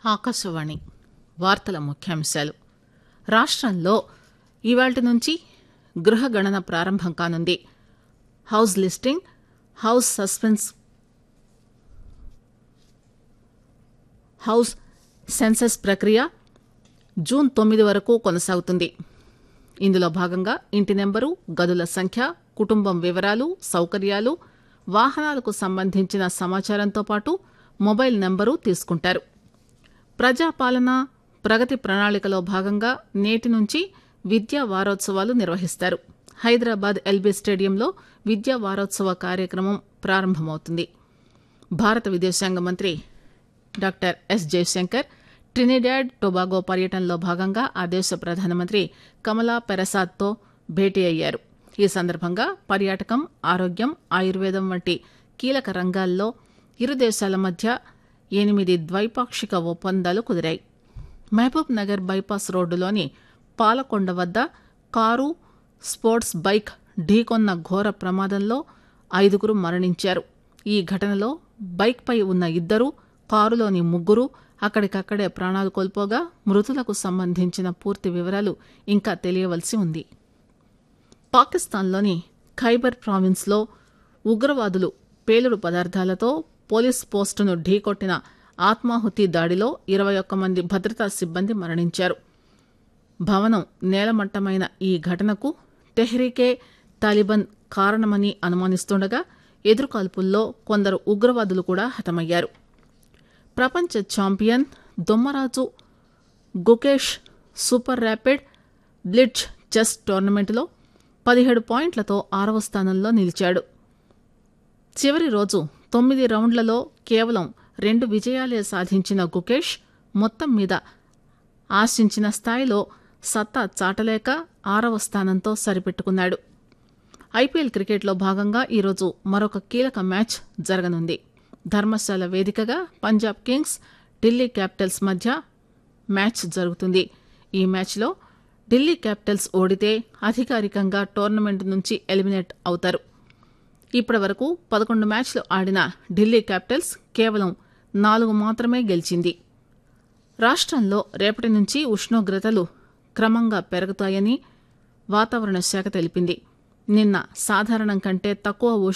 ఆకాశవాణి వార్తల ముఖ్యాంశాలు రాష్టంలో ఇవాళ్టి నుంచి గృహ గణన ప్రారంభం కానుంది house listing house suspense house census ప్రక్రియ జూన్ తొమ్మిది వరకు కొనసాగుతుంది ఇందులో భాగంగా ఇంటి నెంబరు గదుల సంఖ్య కుటుంబం వివరాలు సౌకర్యాలు వాహనాలకు సంబంధించిన సమాచారంతో పాటు మొబైల్ నెంబరు తీసుకుంటారు ప్రజాపాలన ప్రగతి ప్రణాళికలో భాగంగా నేటి నుంచి విద్యా వారోత్సవాలు నిర్వహిస్తారు హైదరాబాద్ ఎల్బీ స్టేడియంలో విద్యా వారోత్సవ కార్యక్రమం ప్రారంభమవుతుంది భారత విదేశాంగ మంత్రి doctor S Jaishankar Trinidad Tobago పర్యటనలో భాగంగా ఆ దేశ ప్రధానమంత్రి కమలా పెరసాద్తో భేటీ అయ్యారు ఈ సందర్భంగా పర్యాటకం ఆరోగ్యం ఆయుర్వేదం వంటి కీలక రంగాల్లో ఇరు దేశాల మధ్య ఎనిమిది ద్వైపాక్షిక ఒప్పందాలు కుదిరాయి మహబూబ్ నగర్ బైపాస్ రోడ్డులోని పాలకొండ వద్ద కారు స్పోర్ట్స్ బైక్ ఢీకొన్న ఘోర ప్రమాదంలో ఐదుగురు మరణించారు ఈ ఘటనలో బైక్పై ఉన్న ఇద్దరు కారులోని ముగ్గురు అక్కడికక్కడే ప్రాణాలు కోల్పోగా మృతులకు సంబంధించిన పూర్తి వివరాలు ఇంకా తెలియవలసి ఉంది పాకిస్తాన్లోని ఖైబర్ ప్రావిన్స్లో ఉగ్రవాదులు పేలుడు పదార్థాలతో పోలీస్ పోస్టును ఢీకొట్టిన ఆత్మాహుతి దాడిలో ఇరవై ఒక్క మంది భద్రతా సిబ్బంది మరణించారు భవనం నేలమట్టమైన ఈ ఘటనకు తెహ్రీకే తాలిబన్ కారణమని అనుమానిస్తుండగా ఎదురుకాల్పుల్లో కొందరు ఉగ్రవాదులు కూడా హతమయ్యారు ప్రపంచ champion Dommaraju Gukesh super rapid blitz chess టోర్నమెంట్లో పదిహేడు పాయింట్లతో ఆరవ స్థానంలో నిలిచాడు చివరి రోజు తొమ్మిది రౌండ్లలో కేవలం రెండు విజయాలే సాధించిన గుకేష్ మొత్తం మీద ఆశించిన స్థాయిలో సత్తా చాటలేక ఆరవ స్థానంతో సరిపెట్టుకున్నాడు ఐపీఎల్ క్రికెట్లో భాగంగా ఈరోజు మరొక కీలక మ్యాచ్ జరగనుంది ధర్మశాల వేదికగా పంజాబ్ కింగ్స్ ఢిల్లీ క్యాపిటల్స్ మధ్య మ్యాచ్ జరుగుతుంది ఈ మ్యాచ్లో ఢిల్లీ క్యాపిటల్స్ ఓడితే అధికారికంగా టోర్నమెంట్ నుంచి ఎలిమినేట్ అవుతారు ఇప్పటి వరకు పదకొండు మ్యాచ్లు ఆడిన ఢిల్లీ క్యాపిటల్స్ కేవలం నాలుగు మాత్రమే గెలిచింది రాష్ట్రంలో రేపటి నుంచి ఉష్ణోగ్రతలు క్రమంగా పెరుగుతాయని వాతావరణ శాఖ తెలిపింది నిన్న సాధారణం కంటే తక్కువ